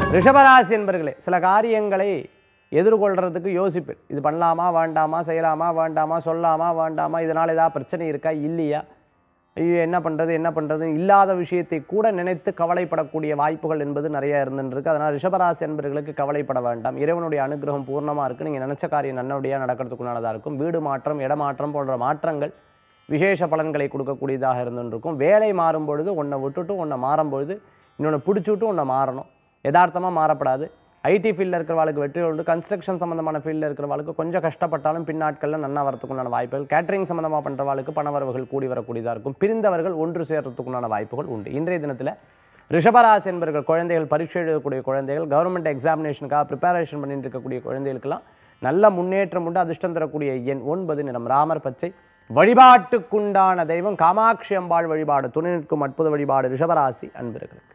ரிஷபராசி என்பர்களே சில காரியங்களை எதிர்கொள்றதுக்கு யோசிப்பேன் இது பண்ணலாமா வேண்டாமா செய்யலாமா வேண்டாமா சொல்லாமா வேண்டாமா இதனால் ஏதாவது பிரச்சனை இருக்கா இல்லையா ஐயோ என்ன பண்ணுறது என்ன பண்ணுறது இல்லாத விஷயத்தை கூட நினைத்து கவலைப்படக்கூடிய வாய்ப்புகள் என்பது நிறைய இருந்துருக்கு அதனால் ரிஷபராசி என்பர்களுக்கு கவலைப்பட வேண்டாம் இறைவனுடைய அனுகிரகம் பூர்ணமாக இருக்குது நீங்கள் நினச்ச காரியம் நல்லபடியாக நடக்கிறதுக்குள்ளானதாக இருக்கும் வீடு மாற்றம் இடமாற்றம் போன்ற மாற்றங்கள் விசேஷ பலன்களை கொடுக்கக்கூடியதாக இருந்துருக்கும் வேலை மாறும் பொழுது ஒன்றை விட்டுட்டு ஒன்றை மாறும்பொழுது இன்னொன்று பிடிச்சிட்டு ஒன்றை மாறணும் யதார்த்தமாக மாறப்படாது ஐடி ஃபீல்டில் இருக்கிறவாளுக்கு வெற்றி உண்டு கன்ஸ்ட்ரக்ஷன் சம்மந்தமான ஃபீல்டில் இருக்கிறவாளுக்கு கொஞ்சம் கஷ்டப்பட்டாலும் பின்னாட்களில் நன்னா வரத்துக்குண்டான வாய்ப்புகள் கேட்டரிங் சம்மந்தமாக பண்ணுறவாளுக்கு பணவரவுகள் கூடி வரக்கூடியதாக இருக்கும் பிரிந்தவர்கள் ஒன்று சேர்றதுக்குண்டான வாய்ப்புகள் உண்டு இன்றைய தினத்தில் ரிஷபராசி என்பவர்கள் குழந்தைகள் பரீட்சை எழுதக்கூடிய குழந்தைகள் கவர்மெண்ட் எக்ஸாமினேஷனுக்காக ப்ரிப்பரேஷன் பண்ணிட்டு இருக்கக்கூடிய குழந்தைகளுக்கெல்லாம் நல்ல முன்னேற்றம் உண்டு அதிர்ஷ்டம் தரக்கூடிய எண் ஒன்பது நிறம் ராமர் பச்சை வழிபாட்டுக்குண்டான தெய்வம் காமாட்சி அம்பாள் வழிபாடு துணை நிற்கும் அற்புத வழிபாடு ரிஷபராசி அன்பர்கள்